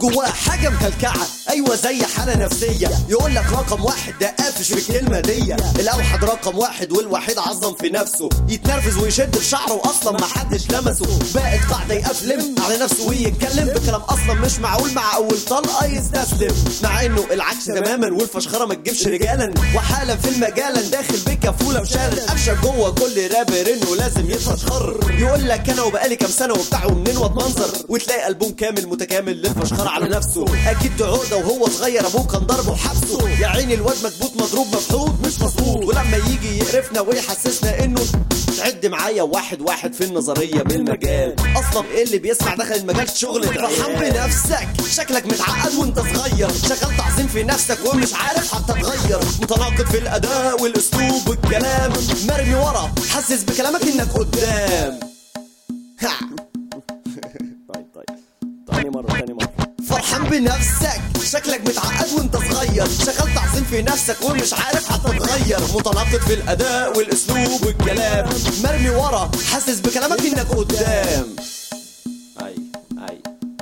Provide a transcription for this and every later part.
جواه حاجة مكلكعة أيوة زي حالة نفسية يقول لك رقم واحد ده قافش في الكلمة دي الأوحد رقم واحد والوحيد عظم في نفسه يتنرفز ويشد في شعره أصلا ما حدش لمسه بقت قاعدة يقفلم على نفسه ويتكلم بكلام أصلا مش معقول مع أول طلقة يستسلم مع إنه العكس تماما والفشخرة ما تجيبش رجالا وحالا في المجالا داخل بكفولة وشال قفشة جوه كل رابر إنه لازم يتفشخر يقول لك أنا وبقالي كام سنة وبتاع ومنين واتمنظر وتلاقي ألبوم كامل متكامل للفشخرة على نفسه أكيد ده عقدة وهو صغير أبوه كان ضربه وحبسه يا عيني الواد مكبوت مضروب مفحوط مش مظبوط ولما يجي يقرفنا ويحسسنا إنه تعد معايا واحد واحد في النظرية بالمجال أصلا إيه اللي بيسمع دخل المجال شغل فرحان بنفسك شكلك متعقد وانت صغير شغال تعظيم في نفسك ومش عارف حتى تغير متناقض في الأداء والأسلوب والكلام مرمي ورا حسس بكلامك إنك قدام ها طيب طيب تاني مرة تاني مرة فرحان بنفسك شكلك متعقد وانت صغير شغال تعظيم في نفسك ومش عارف حتى تغير متناقض في الاداء والاسلوب والكلام مرمي ورا حاسس بكلامك انك قدام اي اي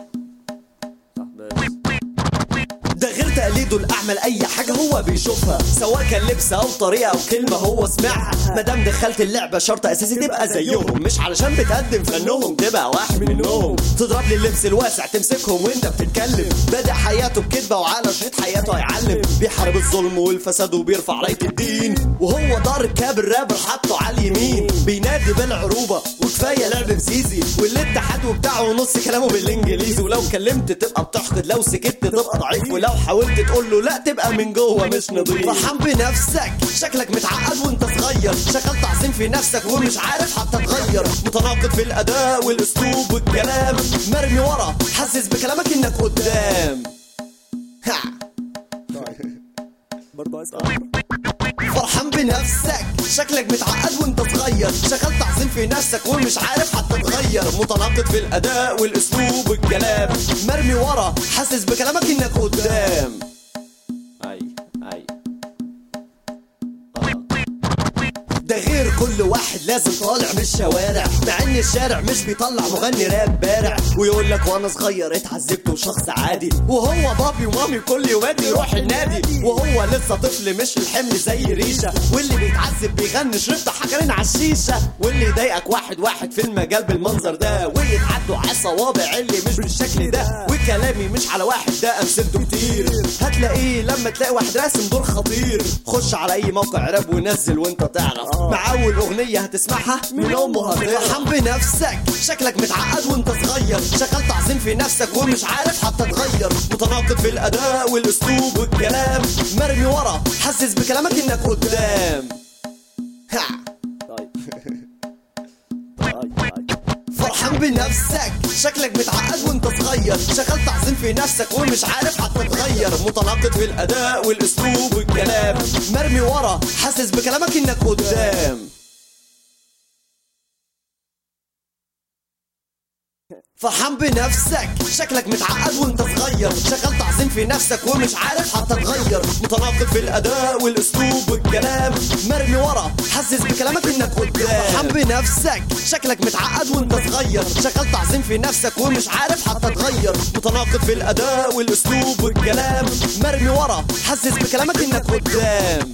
صح بس ده غير تقليده الاعمى لاي حاجه هو بيشوفها سواء كان لبس او طريقه او كلمه هو سمعها مادام دخلت اللعبه شرط اساسي تبقى زيهم مش علشان بتقدم فنهم تبقى واحد منهم تضرب لي اللبس الواسع تمسكهم وانت بتتكلم بادئ حياته بكدبه وعلى شريط حياته هيعلم بيحارب الظلم والفساد وبيرفع رايه الدين وهو دار كاب الرابر حطه على اليمين بينادي بالعروبه وكفايه لعب بزيزي والاتحاد وبتاعه نص كلامه بالانجليزي ولو كلمت تبقى بتحقد لو سكت تبقى ضعيف ولو حاولت تقول له لا تبقى من جوه مش نضيف فرحان بنفسك شكلك متعقد وانت صغير شغال تعظيم في نفسك ومش عارف حتى تغير متناقض في الاداء والاسلوب والكلام مرمي ورا حسس بكلامك انك قدام ها برضه اسال فرحان بنفسك شكلك متعقد وانت صغير شغال تعظيم في نفسك ومش عارف حتى تغير متناقض في الاداء والاسلوب والكلام مرمي ورا حاسس بكلامك انك قدام اي اي ده غير كل واحد لازم طالع من الشوارع مع ان الشارع مش بيطلع مغني راب بارع ويقول لك وانا صغير اتعذبت وشخص عادي وهو بابي ومامي كل يومات يروح النادي وهو لسه طفل مش الحمل زي ريشه واللي بيتعذب بيغني شربت حجرين على الشيشه واللي يضايقك واحد واحد في المجال بالمنظر ده ويتعدوا على الصوابع اللي مش بالشكل ده وكلامي مش على واحد ده امثلته كتير هتلاقيه لما تلاقي واحد راسم دور خطير خش على اي موقع راب ونزل وانت تعرف مع اول اغنيه هتسمعها من امه هتفرحان بنفسك شكلك متعقد وانت صغير شغال تعظيم في نفسك ومش عارف حتى تغير متناقض في الاداء والاسلوب والكلام مرمي ورا حسس بكلامك انك قدام ها طيب فرحان بنفسك شكلك متعقد وانت صغير شغال تعظيم في نفسك ومش عارف حتى تغير متناقض في الاداء والاسلوب والكلام مرمي ورا حاسس بكلامك انك قدام فرحان بنفسك شكلك متعقد وانت صغير شغال تعظيم في نفسك ومش عارف حتى تغير متناقض في الاداء والاسلوب والكلام مرمي ورا حسس بكلامك انك قدام فرحان بنفسك شكلك متعقد وانت صغير شغال تعظيم في نفسك ومش عارف حتى تغير متناقض في الاداء والاسلوب والكلام مرمي ورا حسس بكلامك انك قدام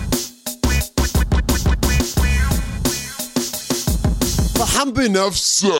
فرحان بنفسك